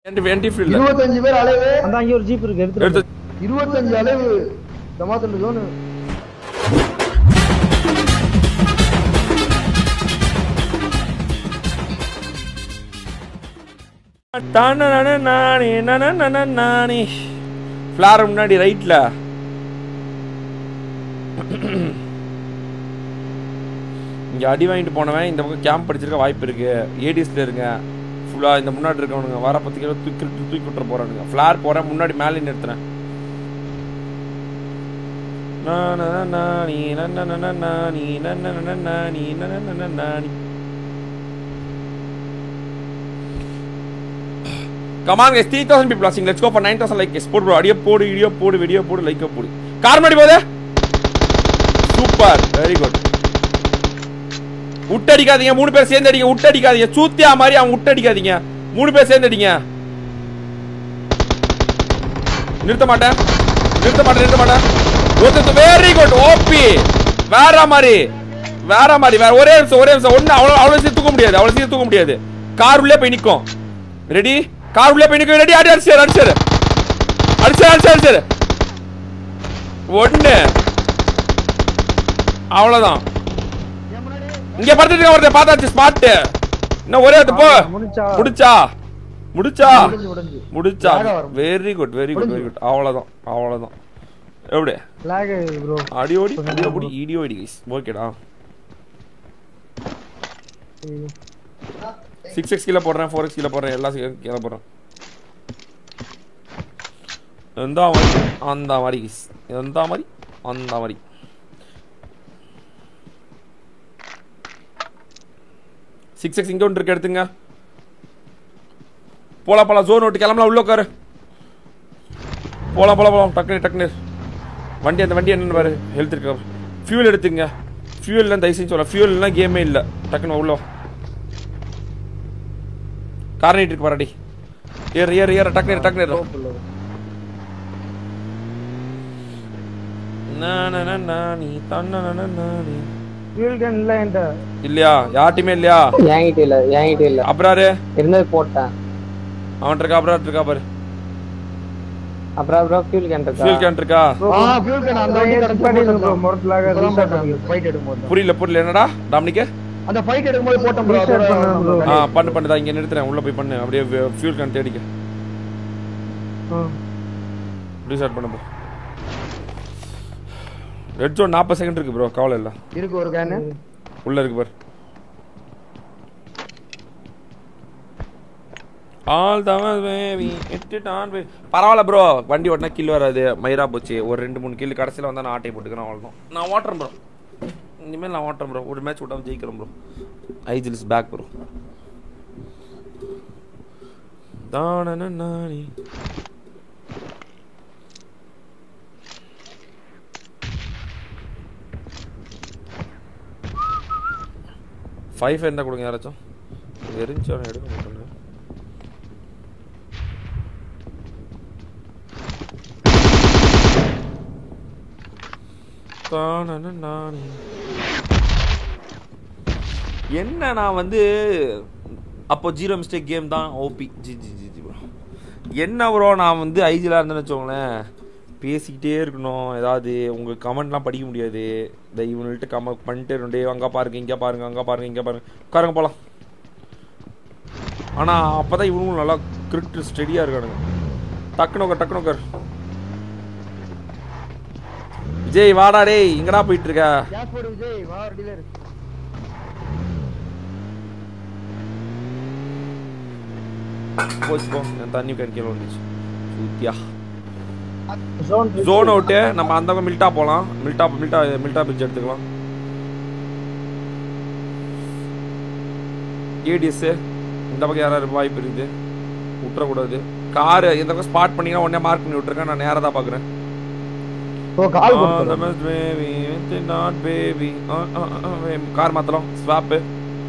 என்டி field இருபத்தஞ்சு பேர் அலைவு அந்த அங்கே ஒரு ஜீப் இருக்கு எடுத்துட்டு எடுத்து இருபத்தஞ்சு அலைவு ஜமாத்துல ஜோனு நானே நானே ஃப்ளார் முன்னாடி ரைட்ல இங்க அடி வாங்கிட்டு போனவன் இந்த பக்கம் கேம்ப் படிச்சிருக்க வாய்ப்பு இருக்கு ஏடிஎஸ்ல இருங்க ஃபுல்லா இந்த முன்னாடி இருக்கவனுங்க வர பத்து கிலோ தூக்கி தூக்கி விட்டுற போறானுங்க ஃப்ளார் போறேன் முன்னாடி மேலே நிறுத்துறேன் நானி நானி நானி நானி come on guys 3000 people watching let's go for 9000 like guys போடு bro அடியே போடு வீடியோ போடு வீடியோ போடு லைக் போடு கார் மாடி போதே சூப்பர் வெரி குட் விட்டடிக்காதீங்க மூணு பேர் சேர்ந்து அடிங்க விட்டடிக்காதீங்க சூத்தியா மாதிரி அவன் விட்டடிக்காதீங்க மூணு பேர் சேர்ந்து அடிங்க நிறுத்த மாட்டேன் நிறுத்த மாட்டேன் நிறுத்த மாட்டேன் ஒருத்தர் வெரி குட் ஓபி வேற மாதிரி வேற மாதிரி வேற ஒரே நிமிஷம் ஒரே நிமிஷம் ஒண்ணு அவ்வளவு அவ்வளவு சீக்கிரம் தூக்க முடியாது அவ்வளவு சீக்கிரம் தூக்க முடியாது கார் உள்ளே போய் நிக்கும் ரெடி கார் உள்ளே போய் நிக்கும் ரெடி அடி அடிச்சாரு அடிச்சாரு அடிச்சாரு அடிச்சாரு அடிச்சாரு ஒண்ணு அவ்வளவுதான் இங்க படுத்துட்டு ஒருத்தர் பார்த்தாச்சு ஸ்பாட் இன்னும் ஒரே இடத்து போ முடிச்சா முடிச்சா முடிச்சா முடிஞ்சு முடிஞ்சு முடிச்சா lag வரும். Very good very good very good அவ்வளவுதான் அவ்வளவுதான் எப்படி லாக் ப்ரோ அடி ஓடி அடி ஓடி இடி ஓடி கைஸ் ஓகேடா சிக்ஸ் எக்ஸ் கீழே போடுறேன் ஃபோர் எக்ஸ் கீழே போடுறேன் எல்லா கீழே போடுறேன் எந்த மாதிரி அந்த மாதிரி guys. எந்த மாதிரி அந்த மாதிரி சிக்ஸ் எக்ஸ் இங்கே ஒன்று இருக்கு எடுத்துங்க போலாம் போலாம் ஜோன் விட்டு கிளம்பலாம் உள்ள உட்காரு போலாம் போலாம் போலாம் டக்குனு டக்குனு வண்டி அந்த வண்டி என்னன்னு பாரு ஹெல்த் இருக்கா ஃபியூல் எடுத்துங்க ஃபியூல்லாம் தயவு செஞ்சு சொல்ல ஃபியூல்லாம் கேமே இல்லை டக்குன்னு உள்ள காரணிட்டு இருக்கு பாரடி ஏறு ஏறு ஏறு டக்குனு ஏறு, டக்குனு ஏறு. நா, நா, நா, நா, நீ தன்னா, நா, நா, நா, நீ. ஃபியூல் கேன் இல்ல என்கிட்ட இல்லையா யார்ட்டையுமே இல்லையா என்கிட்ட இல்ல என்கிட்ட இல்ல அப்புறாரு இருந்தது போட்டேன் அவன் இருக்கா அப்புறம் இருக்கா பாரு அப்புறம் அப்புறம் ஃபியூல் கேன் இருக்கா ஃபியூல் கேன் இருக்கா ஆ ஃபியூல் கேன் அந்த வண்டி கடந்து ப்ரோ போட்டோம் மொரட் லாக ரீஸ்டார்ட் பண்ணி ஃபைட் எடுக்கும்போது புரியல புரியல என்னடா டாமினிக்கு அந்த ஃபைட் எடுக்கும்போது போட்டோம் ப்ரோ Restart பண்ணணும் bro. ஆ பண்ணு பண்ணுதா இங்க நிறுத்துறேன் உள்ள போய் பண்ணு அப்படியே ஃபியூல் கேன் தேடிக்க ரீஸ்டார்ட் பண்ண போ ரெட் ஜோன் நாற்பது செகண்ட் இருக்கு ப்ரோ கவலை இல்லை இருக்கு ஒரு கேனு உள்ள இருக்கு பாரு ஆல் தவன் வேவி எட்டுட்டான் வே பரவாயில்ல ப்ரோ வண்டி ஓட்டினா கில் வராது மயிரா போச்சு ஒரு ரெண்டு மூணு கில் கடைசியில் வந்தால் நான் ஆட்டை போட்டுக்கிறேன் அவ்வளோதான் நான் ஓட்டுறேன் ப்ரோ இனிமேல் நான் ஓட்டுறேன் ப்ரோ ஒரு மேட்ச் விட்டாமல் ஜெயிக்கிறேன் bro IGL is back bro தானன நானி ஃபைவ் இருந்தா கொடுங்க யாராச்சும் எரிஞ்சு அவனை எடுக்க மாட்டேன் தானன நானி. என்ன நான் வந்து அப்போ ஜீரோ மிஸ்டேக் கேம் தான் OP G G G G bro என்ன ப்ரோ நான் வந்து ஐஜிலாக இருந்தேன்னு வச்சுக்கோங்களேன் பேசிக்கிட்டே இருக்கணும் ஏதாவது உங்கள் கமெண்ட்லாம் படிக்க முடியாது இந்த இவனுட்டு கமெண்ட் பண்ணிட்டு இருந்தே அங்கே பாருங்க இங்கே பாருங்க அங்கே பாருங்க இங்கே பாருங்க உட்காருங்க போகலாம் ஆனால் அப்போ தான் இவனுங்களும் நல்லா கிரிட்டு ஸ்டெடியாக இருக்கானுங்க டக்குனு உட்கார் டக்குனு உட்கார் விஜய் வாடா டேய் எங்கடா போயிட்டு இருக்க கேஸ் போடு விஜய் வா டீலர் போச்சு போ என் தண்ணி கேன் கீழே வந்துச்சு சூத்தியா ஜோன் ஜோன் அவுட்டு நம்ம அந்த பக்கம் மில்டா போகலாம் மில்டா மில்டா மில்டா பிரிட்ஜ் எடுத்துக்கலாம் ஏடிஎஸ் இந்த பக்கம் யாராவது வாய்ப்பு இருக்குது விட்டுறக்கூடாது காரு இந்த பக்கம் ஸ்பாட் பண்ணீங்கன்னா உடனே மார்க் பண்ணி விட்டுருக்கேன் நான் நேராக தான் பார்க்குறேன் ஓ கால் கொடுத்து பேபி கார் மாத்தலாம் ஸ்வாப்பு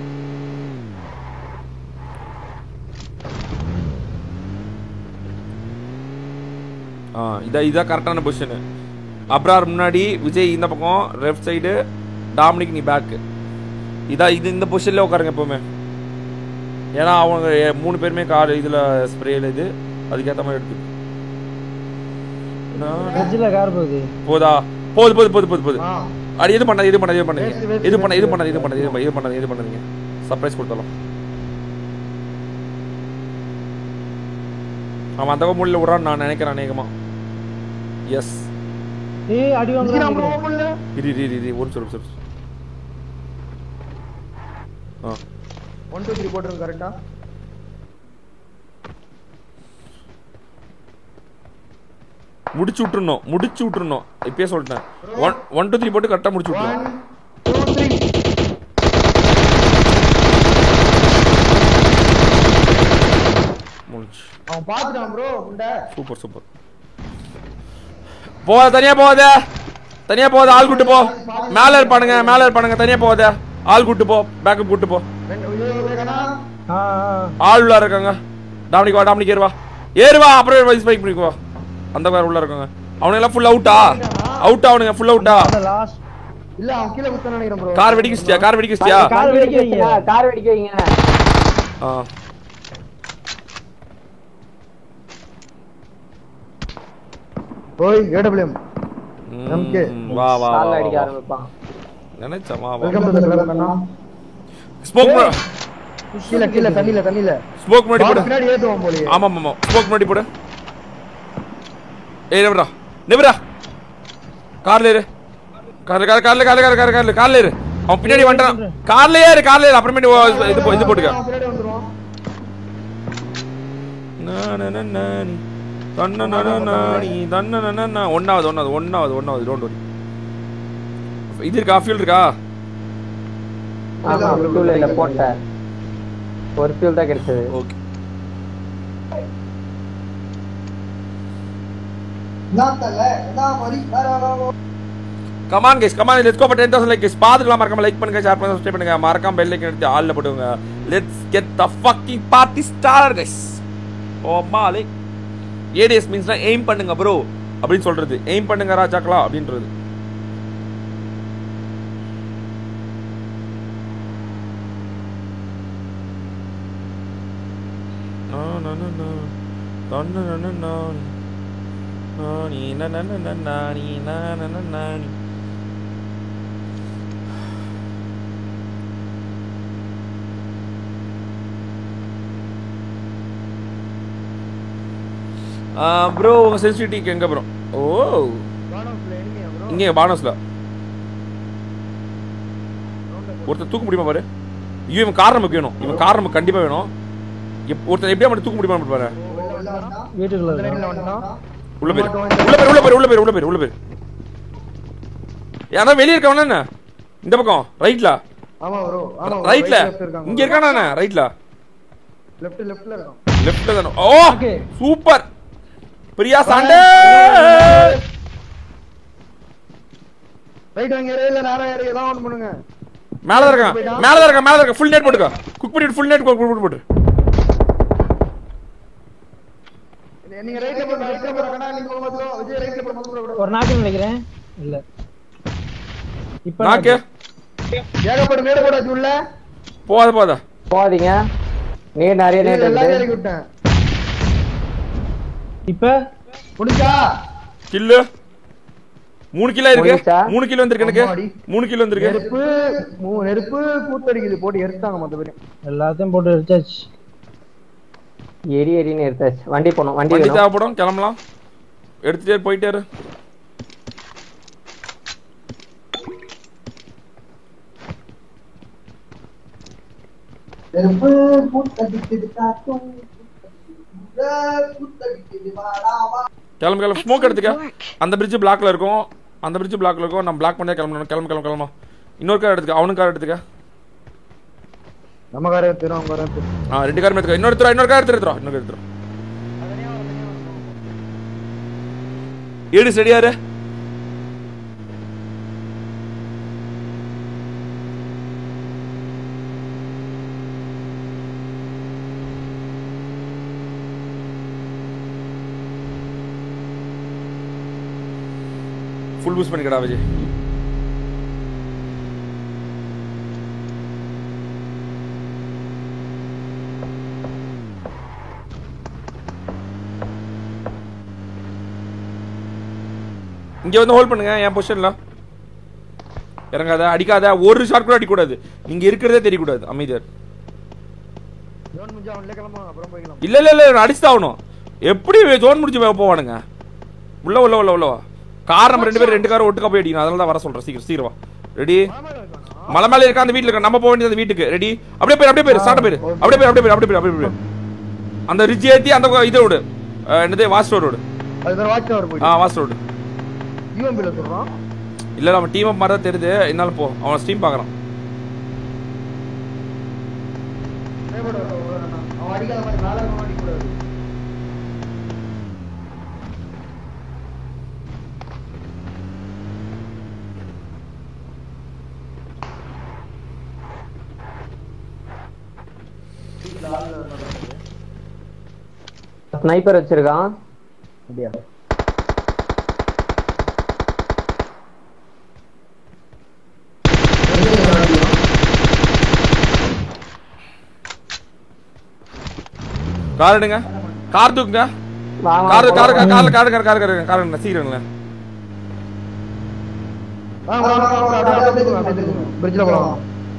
ஆ இதா இதான் கரெக்டான பொசிஷனு அப்ரார் முன்னாடி விஜய் இந்த பக்கம் லெஃப்ட் சைடு டாமினிக் நீ பேக்கு இதா இது இந்த பொசிஷன்ல உட்காருங்க எப்பவுமே ஏன்னா அவங்க எ- மூணு பேருமே கார் இதில் ஸ்ப்ரேல இது அதுக்கேற்ற மாதிரி எடுத்து நான் வெஜ்ஜில் கார் போகுது போதா போது போது போது போது போது ஆ அடி இது பண்ணாது இது பண்ணாது இது பண்ணாதீங்க Waste, waste, இது பண்ண இது waste, பண்ணாது இது பண்ணாது இது பண்ண- இது பண்ணாது இது பண்ணாதீங்க சர்ப்ரைஸ் கொடுத்தாலும் அவன் அந்த மூலையில் விட்றான்னு நான் நினைக்கிறேன் அநேகமா எஸ் ஏய் அடி இடிக்கிறான் bro, வாங்குறான் உள்ள. இரு இரு இரு, இரு ஒரு நிமிஷம், ஒரு நிமிஷம் ஆ One, two, three போட்டுருங்க correct ஆ? முடிச்சு விட்டுருணும் முடிச்சு விட்டுருணும் இப்பயே சொல்லிட்டேன் ஒன் ஒன் டூ த்ரீ போட்டு கரெக்டாக முடிச்சு விட்டுருணும் One, two, three. முடிச்சு அவன் பாத்துட்டான் bro, உண்டை. சூப்பர் சூப்பர் போகாத தனியா போகாத தனியா போகாத ஆள் கூட்டு போ மேல இருப்பானுங்க மேல இருப்பானுங்க தனியா போகாத ஆள் கூட்டு போ பேக்கப் கூட்டு போ ரெண்டு- இது வேகனா? ஆ ஆ. ஆள் உள்ள இருக்காங்க டாமினிக்கு வா டாமினிக்கு ஏறுவா ஏறுவா அப்புறம் வைஸ் பைக் பண்ணிக்குவா அந்த கார் உள்ள இருக்காங்க அவனுங்க எல்லாம் ஃபுல் அவுட்டா அவுட் அவனுங்க ஃபுல் அவுட்டா அந்த லாஸ்ட் இல்ல அவன் கீழே குத்தான்னு நினைக்கிறேன் bro. கார் வெடிக்க வச்சிட்டியா கார் வெடிக்க வச்சிட்டியா கார் வெடிக்க வைங்க. கார் வெடிக்க வைங்க ஆ ஓய், AWM. ம், MK. வா வா வா, கால்ல வா அடிக்க வா. ஆரம்பிப்பான் நினைச்சேன் வா வா Welcome to the club, அண்ணா. ஸ்மோக் கீழே, கீழே, தண்ணியில, தண்ணியில. ஸ்மோக் முன்னாடி பால் போடு பின்னாடி ஏத்துவான் போலயே. ஆமா ஆமா ஸ்மோக் முன்னாடி போடு ஏய் நிபுரா நிபுரா கார்ல ஏறு கார்ல கார் கார்ல கார்ல கார்ல கார்ல கார்ல கார்ல ஏறு அவன் பின்னாடி வந்துட்டான் கார்ல ஏறு கார்ல ஏறு அப்புறமேட்டு ஓ- இது போ- இது போட்டுக்க அவன் பின்னாடி வந்துருவான். நானனனானி, தன்னனனனானி, தன்னனனனா. ஒண்ணாவது ஒண்ணாவது ஒண்ணாவது ஒண்ணாவது டோன்ட் வரி இது இருக்கா ஃபியூல் இருக்கா ஆமா ஃபியூல் இல்ல போட்டேன் ஒரு ஃபியூல் தான் கிடைச்சது okay come on guys come on let's go for 10000 like guys பாத்துக்கலாம் மறக்காம லைக் பண்ணுங்க ஷேர் பண்ணுங்க சப்ஸ்கிரைப் பண்ணுங்க மறக்காம பெல் ஐக்கன் எடுத்து ஆல்ல போடுங்க let's get the fucking party star guys ஓ மாலே ஏடிஎஸ் மீன்ஸ்னா எய்ம் பண்ணுங்க ப்ரோ அப்படின்னு சொல்றது எய்ம் பண்ணுங்க ராஜாக்களா அப்படின்றது Na na na na. Na na na na na. Nani na na na na nani na na na nani. Bro உங்க sensitivity எங்க ப்ரோ ஓ வானம்ல enemy ஆ bro? இங்கே பானஸ்ல ஒருத்தர் தூக்க முடியுமா பாரு ஐயோ இவன் கார் நமக்கு வேணும் இவன் கார் நமக்கு கண்டிப்பா வேணும் எப்- ஒருத்தர் எப்படியா மட்டும் தூக்க முடியுமா பாரு உள்ள வந்துட்டான். வீட்டுக்குள்ள இந்த இருக்கான். லைன்ல வந்துட்டான். உள்ள பேர் உள்ள பேர் உள்ள பேர் உள்ள பேர் உள்ள பேர் உள்ள பேர் யாரா வெளிய இருக்கவனா என்ன இந்த பக்கம் ரைட்ல ஆமா bro, ஆமா bro. ரைட்ல right left இருக்காங்க. இங்க இருக்கானா ரைட்ல Left, leftல இருக்கான். லெஃப்ட்ல தானே ஓ Okay. சூப்பர் பிரியா சாண்டே Right வாங்க, இல்ல நேரா ஏறு, ஏதாவது ஒண்ணு பண்ணுங்க. மேல தான் இருக்கான் மேல தான் இருக்கான் மேல தான் இருக்கான் ஃபுல் நெட் போட்டுக்க குக் பண்ணிட்டு ஃபுல் நெட் போட்டு போட்டு நீங்க ரைட்ல போங்க, ரைட்ல போங்க, கண்ணா, நீங்க போங்க bro. விஜய் ரைட்ல போங்க, bro, bro. ஒரு நாக்கு நினைக்கிறேன் இல்ல இப்ப நாக்கு ஏகப்பட்ட மேடு போட்டாச்சு உள்ள. போகாத போகாத போகாதீங்க நீர் நிறைய இதுல நேரம் எல்லாத்தையும் இருக்குது இறக்கி விட்டேன். இப்ப முடிஞ்சா? கில்லு மூணு கிலோ இருக்கு முடிச்சா? மூணு கிலோ வந்திருக்கு எனக்கு அம்மாடி. மூணு கிலோ வந்திருக்கு நெருப்பு மூ- நெருப்பு கூத்தடிக்குது போட்டு எரிச்சாங்க மொத்த பேரும் எல்லாத்தையும் போட்டு எடுத்தாச்சு எரி எரின்னு எடுத்தாச்சு வண்டி போகணும் வண்டி வண்டி வேணும் தேவைப்படும் கிளம்பலாம் எடுத்துட்டே போயிட்டே இரு நெருப்பு கூத்தடிக்குது காட்டும் கூத்தடிக்குது வாடாவா கிளம்பு கிளம்பு ஸ்மோக் எடுத்துக்க அந்த பிரிட்ஜ் பிளாக்ல இருக்கும் அந்த பிரிட்ஜ் பிளாக்ல இருக்கும் நம்ம பிளாக் பண்ணியா கிளம்பணும் கிளம்பு கிளம்பு கிளம்பு இன்னொரு கார் எடுத்துக்க அவனுக்கு கார் எடுத்துக்க நம்ம காரே தெரியும் அவங்க காரே தெரியும் ஆ ரெண்டு கார் எடுத்துக்க இன்னொரு எடுத்துரும் இன்னொரு கார் எடுத்துரும் இன்னொரு எடுத்துரும் ஏடு சரியாரு ஃபுல் பூஸ்ட் பண்ணிக்கடா விஜய் இங்க வந்து ஹோல்ட் பண்ணுங்க என் பொசிஷன்ல இறங்காத அடிக்காத ஒரு ஷாட் கூட அடிக்கூடாது நீங்க இருக்கிறதே தெரியக்கூடாது அமைதியார் ஜோன் முடிஞ்சா அவன்ல கிளம்புவாங்க அப்புறம் போய்க்கலாம் இல்ல இல்ல இல்ல அடிச்சுதான் ஆகணும் எப்படி ஜோன் முடிச்சு வே- போவானுங்க உள்ள உள்ள உள்ள உள்ள வா கார் நம்ம ரெண்டு பேரும் ரெண்டு கார் ஒட்டுக்கா போய் அடிக்கணும் அதனால தான் வர சொல்றேன் சீக்கிரம் சீக்கிரம் வா ரெடி மலை மேல இருக்க அந்த வீட்டுல இருக்க நம்ம போக வேண்டியது அந்த வீட்டுக்கு ரெடி அப்படியே போயிரு அப்படியே போயிரு ஸ்டார்ட் போயிரு அப்படியே போயிரு அப்படியே போயிரு அப்படியே போயிரு அப்படியே போயிரு அந்த ரிட்ஜ் ஏத்தி அந்த இதை விடு அஹ், என்னது வாஸ்ட் ரோடு விடு அதுதான் வாட்ச் டவர் ஆ போயிட்டு வாஸ்ட் ரோடு யூஎம்பில சொல்றான் இல்ல நம்ம டீம் அப் மாதிரி தான் தெரியுது என்னால போ அவன் ஸ்டீம் பாக்குறான் அவன் அடிக்காத மாதிரி நாலு அடிக்க கூடாது ஸ்னைப்பர் வச்சிருக்கான் அப்படியா கார் எடுங்க கார் தூக்குங்க வாங்க, கார் வாங்க, கார் வாங்க. Car car car car car car சீக்கிரங்களேன் வாங்க வாங்க வாங்க வாங்க அப்படியே அப்படியே தூக்குங்க, அப்படியே தூக்குங்க. பிரிட்ஜ்ல போலாம்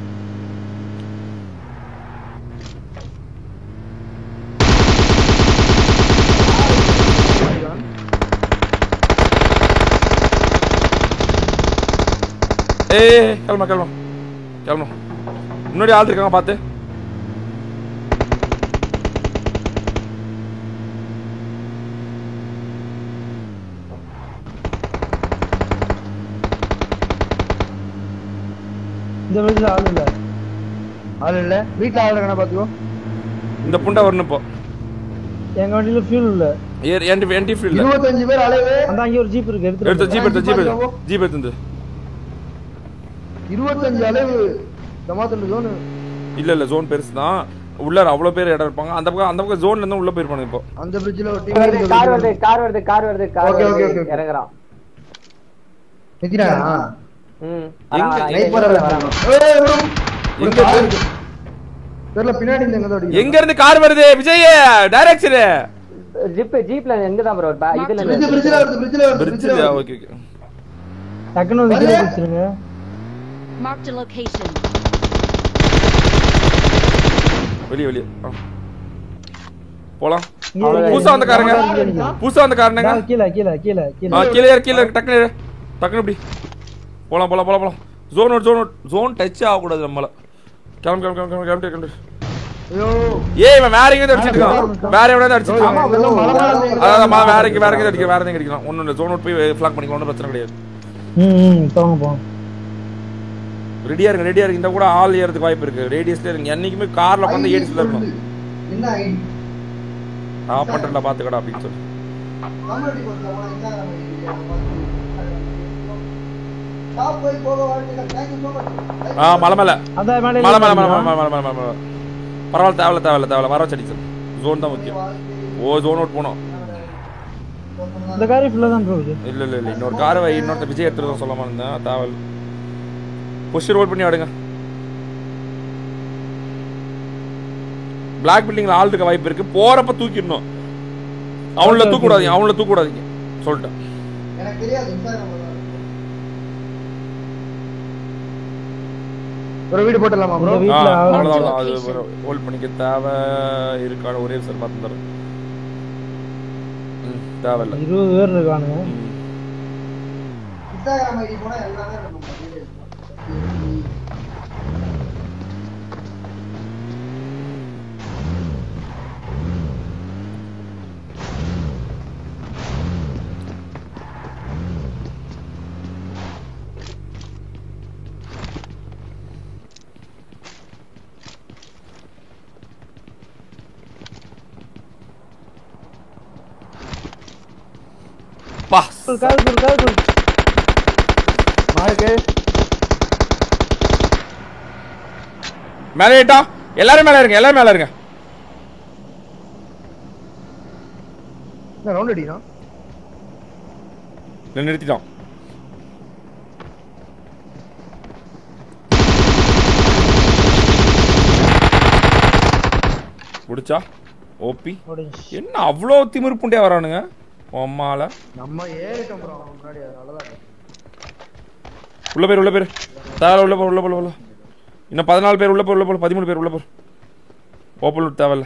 ஏய் கிளம்ப கிளம்ப கிளம்ப முன்னாடி ஆள் இருக்காங்க பார்த்து இந்த வீட்டுல ஆள் இல்ல ஆள் இல்ல வீட்டுல ஆள் இருக்கான பாத்துக்கோ இந்த புண்டை வரணும் இப்போ எங்க வண்டியில ஃபியூல் இல்ல ஏர் என்டி என்டி ஃபீல்ட் இருபத்தஞ்சு பேர் அலைவு அந்த அங்கே ஒரு ஜீப் இருக்கு எடுத்து எடுத்து ஜீப் எடுத்து ஜீப் எடுத்து ஜீப் எடுத்து இருபத்தஞ்சு அளவு ஜமாத்துல ஜோனு இல்ல இல்ல ஜோன் பெருசு தான் உள்ளார அவ்வளவு பேர் இடம் இருப்பாங்க அந்த பக்கம் அந்த பக்கம் ஜோன்ல இருந்து உள்ள போயிருப்பாங்க இப்போ அந்த பிரிட்ஜ்ல ஒரு வருது, டீம் கார் வருது கார் வருது கார் வருது கார் Okay, okay, வருது okay, okay. இறங்குறான் நித்தினானா ம் எங்க- வரான், வரான். நைட் இங்க போற வரான். ஏய் bro. ஒரு எங்க car இருக்கு? இருக்கு. தெரியல பின்னாடி இருந்து எங்க தான் எங்க இருந்து கார் வருது விஜய் டைரக்ஷன் ஜிப் ஜீப்ல எங்க தான் ப்ரோ இதுல பிரிட்ஜ் இருந்து பிரிட்ஜ்ல வருது பிரிட்ஜ்ல வருது பிரிட்ஜ் பிரிட்ஜ்ல வருது ஓகே ஓகே டக்குன்னு வந்து கீழே குதிச்சிருங்க Marked a location. வெளிய வெளிய ஆ. போலாம் இங்க இருக்கு. புதுசா வந்த காருங்க இங்க இருக்கு. புதுசா வந்த காருங்க டா, கீழே கீழே கீழே ஆ கீழே கீழே இரு, கீழே இரு, டக்குனு இரு. டக்குனு இப்படி போலாம் போலாம் போலாம் போலாம் zone out zone out zone touch ஆகக்கூடாது நம்மள கிளம்பு கிளம்பு கிளம்பு கிளம்பு கிளம்பு கிளம்பு ஐயோ ஏய் இவன் வேற எங்கேயாவது அடிச்சிட்டு இருக்கான் வேற எவனாவது அடிச்சிட்டு ஆமா, இருக்கான் வெறும் மலை மேல இருந்து அதான் அதான், வேற எங்க வேற எங்கேயாவது அடிக்க வேற எங்க அடிக்கலாம் ஒன்றும் இல்லை ஜோன் அவுட் போய் ஃபிளாக் பண்ணிக்கலாம் ஒன்றும் பிரச்சனை கிடையாது ம் ம் போங்க போங்க ரெடியா இருங்க ரெடியா இருங்க இந்த கூட ஆள் ஏறதுக்கு வாய்ப்பு இருக்கு ரேடியஸ்ல இருங்க என்னைக்குமே கார்ல உட்காந்து ஏடிஸ்ல இருக்கணும் என்ன ஐடி ஆஃப் பண்றேன்டா பாத்துக்கடா அப்படின்னு சொல்லி காமெடி போடுறவங்க இன்ஸ்டாகிராம் ஷாப் போய் போக வாழ்க்கை தேங்க் யூ சோ மச் ஆ மலை மேல அந்த மேலே மலை மேல மலை மலை மலை மலை மலை மலை பரவாயில்ல தேவையில்ல தேவையில்ல தேவையில்ல வர வச்சு அடிச்சு ஜோன் தான் முக்கியம் ஓ ஜோன் அவுட் போனோம் இந்த காரி ஃபுல்லா தான் ப்ரோ இருக்கு இல்ல இல்ல இல்ல இன்னொரு காரை வை இன்னொருத்த விஜய் எடுத்துட்டு சொல்லாம இருந்தேன் தேவையில்ல புஷ் ரோல் பண்ணி ஆடுங்க பிளாக் பில்டிங்ல ஆள் இருக்க வாய்ப்பு இருக்கு போறப்ப தூக்கிடணும் அவங்கள தூக்க கூடாதீங்க அவங்கள தூக்க கூடாதீங்க சொல்லிட்டேன் எனக்கு தெரியாது இன்ஸ்டாகிராம் ஒரு வீடு போட்டுடலாமா ப்ரோ இந்த ஆ, வீட்டுல ஆள் அவ்வளவுதான் அவ்வளவுதான். அது ஹோல்ட் பண்ணிக்க தேவை இருக்கான ஒரே சார் பார்த்து தரேன் ம், தேவையில்ல இருபது பேர் இருக்கானுங்க ம். இன்ஸ்டாகிராம் ஐடி போனா எல்லாமே இருக்கும் பா கால் சொல் கால் சொல் மார்க்கு மேலே ஏட்டா எல்லாரும் மேல இருங்க எல்லாரும் மேல இருங்க என்ன ரவுண்ட் அடிக்கிறான் இல்ல, நிறுத்திட்டோம் முடிச்சா ஓபி முடிஞ்சு என்ன அவ்வளோ திமிரு புண்டியா வரானுங்க அம்மால நம்ம ஏறிட்டோம் ப்ரோ முன்னாடி அதனாலதான் உள்ள பேர் உள்ள பேர் தேவை உள்ள போ உள்ள போ உள்ள போ. இன்னும் பதினாலு பேர் உள்ள போ உள்ள போ பதிமூணு பேர் உள்ள போ ஓப்பன் விட்டு தேவையில்ல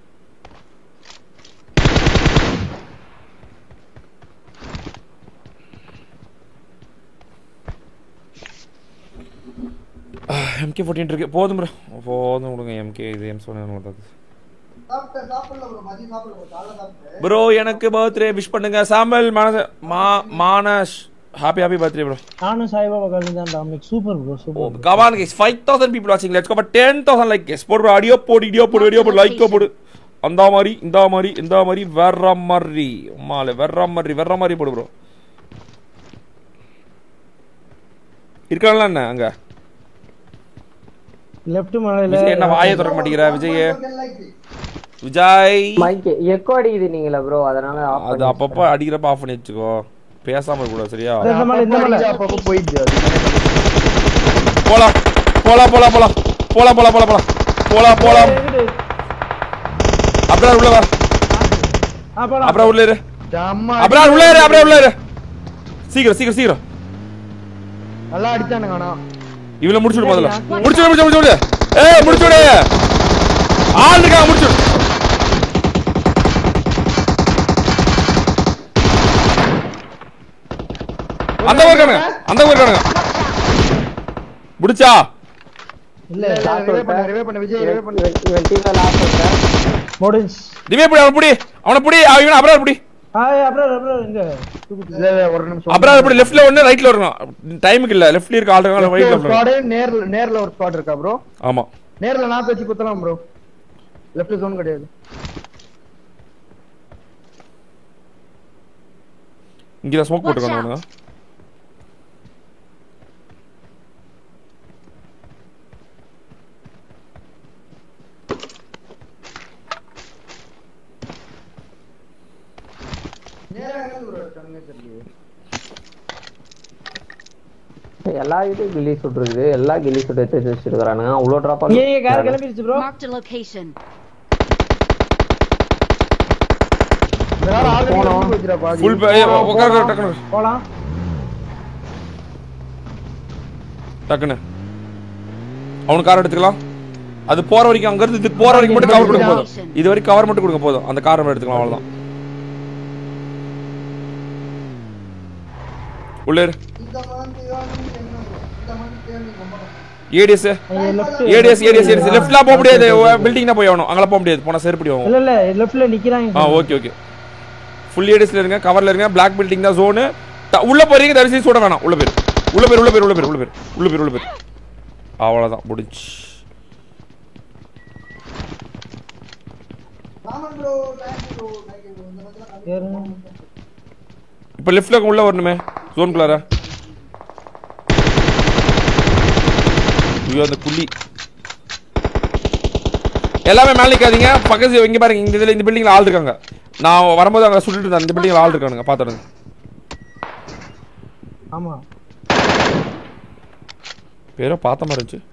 எம்கே ஃபோர்டீன் இருக்கு போதும் ப்ரோ போதும் விடுங்க எம்கே இது எம் சோனி சாப்பிட்டேன் சாப்பிடல ப்ரோ மதியம் சாப்பிடல ப்ரோ காலைல சாப்பிட்டேன் ப்ரோ எனக்கு பர்த்டே விஷ் பண்ணுங்க சாம்பல் மனச மா Manas happy happy birthday bro நானும் சாய்பாபா காலேஜ் தான் டாமிக் super bro super come on guys 5000 people watching let's go for 10000 like guys போடு ஆடியோ போடு வீடியோ போடு வீடியோ போடு லைக் போடு அந்த மாதிரி இந்த மாதிரி இந்த மாதிரி வேற மாதிரி அம்மால வேற மாதிரி வேற மாதிரி போடு ப்ரோ இருக்காங்களா என்ன அங்க லெஃப்ட் மலையில விஜய் என்ன வாயை திறக்க மாட்டேங்கிற விஜய் விஜய் மைக் எக்கோ அடிக்குது நீங்களா ப்ரோ அதனால ஆஃப் அது அப்பப்போ அடிக்கிறப்ப ஆஃப் பண்ணி வச்சுக்கோ பேசாம இருக்க கூடாது சரியா இந்த மலை இந்த மலை அப்பப்போ போயிடுச்சு அது போலாம் போலாம் போலாம் போலாம் போலாம் போலாம் போலாம் போலாம் போலாம் போலாம் அப்புறம் உள்ள வா ஆ போலாம் அப்புறம் உள்ள இரு செம்ம அப்புறம் உள்ள இரு அப்புறம் உள்ள இரு சீக்கிரம் சீக்கிரம் சீக்கிரம் நல்லா அடிச்சானுங்க ஆனா இவள முடிச்சுடு முதல்ல முடிச்சுடு முடிச்சு முடிச்சுடு ஏய் முடிச்சுடு ஆள் இருக்காங்க முடிச்சுடு அந்த ஊர் இருக்கானுங்க அந்த ஊர் இருக்கானுங்க முடிச்சா இல்ல ரிவே பண்ண ரிவே பண்ண விஜய் ரிவே பண்ண இவன் டீம்ல லாஸ்ட் விட்டேன் முடிஞ்சு திவே புடி அவனை புடி அவனை புடி அவன் அப்புறம் புடி ஆ அப்புறம் அப்புறம் இங்க இல்ல இல்ல ஒரு நிமிஷம் அப்புறம் புடி லெஃப்ட்ல ஒண்ணு ரைட்ல வரணும் டைமுக்கு இல்ல லெஃப்ட்ல இருக்க ஆள் இருக்காங்க ரைட்ல வரணும் ஸ்குவாட் நேர்ல நேர்ல ஒரு ஸ்குவாட் இருக்கா ப்ரோ ஆமா நேர்ல நாக்கு வச்சு குத்தலாம் ப்ரோ லெஃப்ட் ஜோன் கிடையாது இங்க தான் ஸ்மோக் போட்டுக்கணும் அவனுங்க நேரா எங்க ப்ரோ இருக்கானுங்க தெரியல எல்லா வீட்டையும் கில்லி சுட்டு இருக்குது எல்லா கில்லி சுட்டு எடுத்து வச்சிருக்கானுங்க அவ்வளோ ட்ராப் இங்க இங்க கார் கிளம்பிடுச்சு ப்ரோ Marked a location. வேற ஆல்ரெடி வந்து போச்சுடா பாதி ஃபுல் உட்கார டக்குனு போலாம் டக்குன்னு அவனுக்கு கார் எடுத்துக்கலாம் அது போற வரைக்கும் அங்க இருந்து இதுக்கு போற வரைக்கும் மட்டும் கவர் கொடுங்க போதும் இது வரைக்கும் கவர் மட்டும் கொடுங்க போதும் அந்த காரை மட்டும் எடுத்துக்கலாம் அவ்வளவுதான் உள்ள இரு. இந்த மாதிரி என்ன இந்த மாதிரி தேடி ரொம்ப ADS left ADS ADS ADS லெஃப்ட்லாம் போக முடியாது பில்டிங் தான் போய் ஆகணும் அங்கெல்லாம் போக முடியாது போனா செருப்படி ஆகும் இல்ல இல்ல லெஃப்ட்ல நிக்கிறாங்க ஆ ஓகே ஓகே ஃபுல் ஏடிஎஸ்ல இருங்க கவர்ல இருங்க பிளாக் பில்டிங் தான் ஜோனு உள்ள போறீங்க தயவு செய்து சுட வேணாம் உள்ள பேர் உள்ள பேர் உள்ள பேர் உள்ள பேர் உள்ள பேர் உள்ள பேர் உள்ள பேர் அவ்வளவுதான் முடிஞ்சு Raman bro thank you thank you இந்த மாதிரி ஏறுங்க. இப்போ லெஃப்ட்ல உள்ள வரணுமே ஜோனுக்குள்ளார ஐயோ அந்த புள்ளி எல்லாமே மேலே நிற்காதீங்க பக்கத்து இங்க பாருங்க இந்த இதுல இந்த பில்டிங்ல ஆள் இருக்காங்க நான் வரும்போது அங்க சுட்டுட்டு இருந்தேன் இந்த பில்டிங்ல ஆள் இருக்கானுங்க பாத்துடுங்க ஆமா பேரோ பார்த்த மாதிரி இருந்துச்சு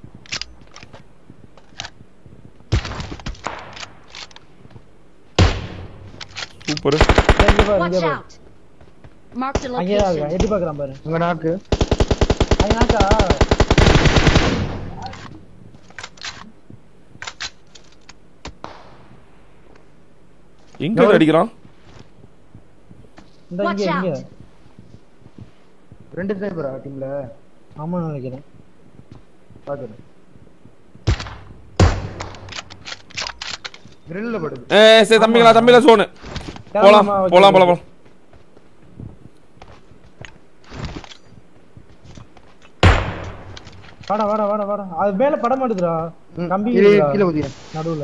சூப்பர் இங்க பாரு Watch இங்க பாரு out. Marked a அங்கே தான் location. இருக்கான் எட்டி பாக்குறான் பாரு உங்க நாக்கு அங்க நாக்கா எங்க இருந்து அடிக்கிறான் இந்த Watch இங்க இங்க out. ரெண்டு ஸ்னைப்பரா டீம்ல ஆமா நினைக்கிறேன் பாக்குறேன் கிரில்ல படுது ஏ சரி தம்பிங்களா தம்பிங்களா சோனு போலாம் கிளம்புமா, ஓகே, போலாம் போலாம் ஓகே. போலாம் வாடா வாடா வாடா வாடா அது மேல படம் மாட்டுதுடா கம்பி கீழே இருக்குடா, கீழே ஊதியா நடுவுல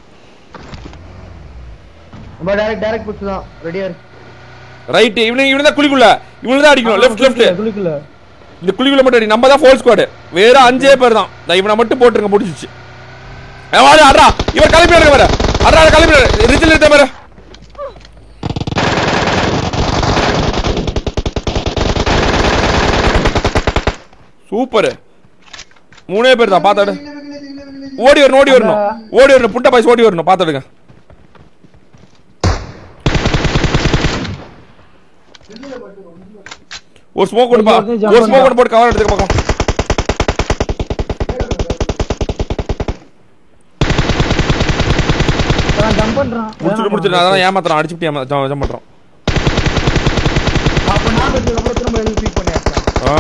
நம்ம டைரக்ட் டைரக்ட் புஷ் தான் ரெடியா இருக்கு ரைட் இவனு இவனு தான் குழிக்குள்ள இவனு தான் அடிக்கணும் லெஃப்ட் லெஃப்ட் குளிக்கல இந்த குழிக்குள்ள மட்டும் அடி நம்ம தான் ஃபோல் ஸ்குவாடு வேற அஞ்சே பேர் தான் நான் இவனை மட்டும் போட்டுருங்க முடிஞ்சிச்சு ஏ வாடி அட்ரா இவர் கிளம்பி எடுக்க வர அட்ரா கிளம்பி ரிஜில் இருக்க பாரு சூப்பர் மூணே பேர் தான் பார்த்தாடு ஓடி வரணும் ஓடி வரணும் ஓடி வரணும் புட்ட பாய்ஸ் ஓடி வரணும் பார்த்தாடுங்க ஒரு ஸ்மோக் கொடுப்பா இங்க வந்து jump ஒரு ஸ்மோக் பண்றான். கொண்டு போட்டு கவர் எடுத்துக்க பார்க்கலாம் அவன் ஜம்ப் பண்றான் முடிச்சுட்டு முடிச்சுட்டு அதான் ஏமாத்துறான் அடிச்சுட்டு ஏமா ஜம் பண்றான் அப்ப நான் வச்சதுக்கு அப்புறம் திரும்ப எழுதி பீக் பண்ணியாச்சா ஆ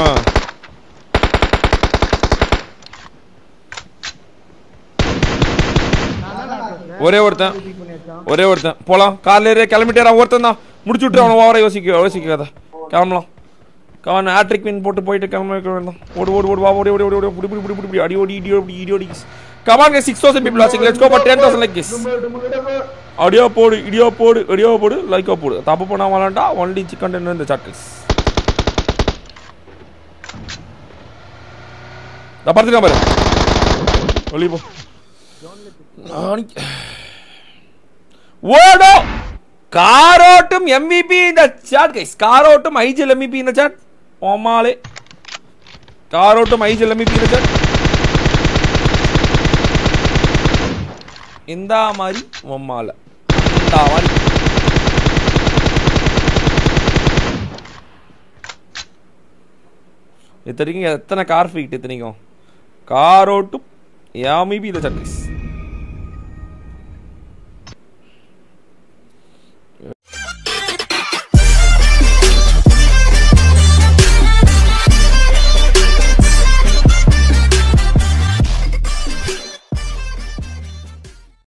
ஒரே ஒருத்தன் பீக் பண்ணியாச்சா ஒரே ஒருத்தன் போலாம் கார்ல ஏறி கிளம்பிட்டே ஒருத்தன் தான் முடிச்சு விட்டு அவனை ஓவரா யோசிக்க யோசிக்காத கிளம்பலாம் கவன் ஹேட்ரிக் வின் போட்டு போயிட்டு கிளம்ப வேண்டாம் ஓடு ஓடு ஓடு வா ஓடி ஓடி ஓடி ஓடி புடி புடி புடி புடி புடி அடி ஓடி இடி ஓடி இடி ஓடி கமான் சிக்ஸ் தௌசண்ட் பீப்புள் வாட்சிங் let's go for ten thousand like this audio போடு இடியோ போடு இடியோ போடு லைக்கோ போடு தப்பு பண்ணா விளாண்டா ஒன்லி சிக்கன் டென் இந்த சாக்லேட்ஸ் நான் பார்த்துக்கலாம் பாரு வெளியே போ நாளைக்கு ஓடோ காரோட்டும் எம்விபி இந்த சாட் கைஸ் காரோட்டும் ஐஜிஎல் எம்விபி இந்த சாட் ஓமாலே காரோட்டும் ஐஜிஎல் எம்விபி இந்த சாட் இந்த மாதிரி ஒம்மால இந்த மாதிரி இத்தனைக்கும் எத்தனை கார் ஃபீட் இத்தனைக்கும் காரோட்டும் எம்விபி இந்த சாட் கைஸ்